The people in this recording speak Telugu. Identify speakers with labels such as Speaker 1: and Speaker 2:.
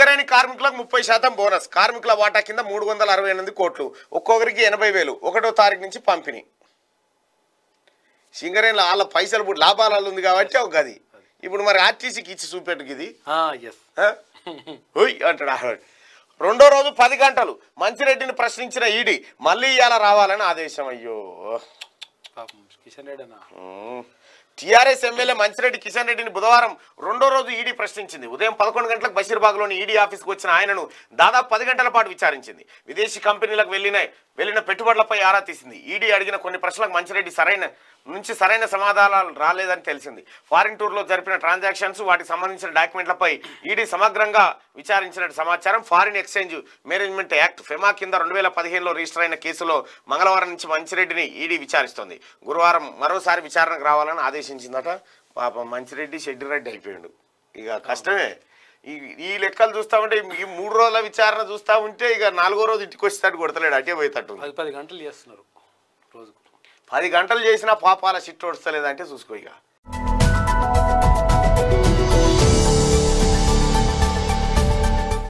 Speaker 1: సింగరేణి కార్మికులకు ముప్పై శాతం బోనస్ కార్మికుల వాటా కింద మూడు వందల అరవై ఎనిమిది కోట్లు ఒక్కొక్కరికి ఎనభై వేలు ఒకటో తారీఖు నుంచి పంపిణీ సింగరేణిలో వాళ్ళ పైసలు ఇప్పుడు లాభాలలో ఉంది కాబట్టి ఒక గది ఇప్పుడు మరి ఆర్టీసీకి ఇచ్చి చూపెట్టుకు ఇది
Speaker 2: ఎస్
Speaker 1: ఆ? హుయ్ అంటాడు ఆవిడ. రెండో రోజు పది గంటలు మంచిరెడ్డిని ప్రశ్నించిన ఈడీ మళ్ళీ ఇవాళ రావాలని ఆదేశం అయ్యో
Speaker 2: పాపం కిషన్ రెడ్డి అన్న
Speaker 1: టీఆర్ఎస్ ఎమ్మెల్యే మంచిరెడ్డి కిషన్ రెడ్డిని బుధవారం రెండో రోజు ఈడీ ప్రశ్నించింది ఉదయం పదకొండు గంటలకు బషీర్బాగ్లోని ఈడీ ఆఫీస్కి వచ్చిన ఆయనను దాదాపు పది గంటల పాటు విచారించింది విదేశీ కంపెనీలకు వెళ్ళిన వెళ్ళిన పెట్టుబడులపై ఆరా తీసింది ఈడీ అడిగిన కొన్ని ప్రశ్నలకు మంచిరెడ్డి సరైన నుంచి సరైన సమాధానాలు రాలేదని తెలిసింది ఫారిన్ టూర్లో జరిపిన ట్రాన్సాక్షన్స్ వాటికి సంబంధించిన డాక్యుమెంట్లపై ఈడీ సమగ్రంగా విచారించినట్టు సమాచారం foreign exchange management act FEMA కింద రెండు వేల పదిహేనులో రిజిస్టర్ అయిన కేసులో మంగళవారం నుంచి మంచిరెడ్డిని ఈడీ విచారిస్తోంది గురువారం మరోసారి విచారణకు రావాలని ఆదేశించిందట పాపం మంచిరెడ్డి షెడ్డిరెడ్డి అయిపోయాడు ఇక కష్టమే ఈ ఈ లెక్కలు చూస్తా ఉంటే ఈ మూడు రోజుల విచారణ చూస్తా ఉంటే ఇక నాలుగో రోజు ఇంటికి వచ్చేటట్టు కొడతలేడు అటే పోయేటట్టు
Speaker 2: పది పది గంటలు చేస్తున్నారు రోజుకు
Speaker 1: పది గంటలు చేసినా పాపాల సిట్టు వస్తలేదంటే చూసుకో ఇక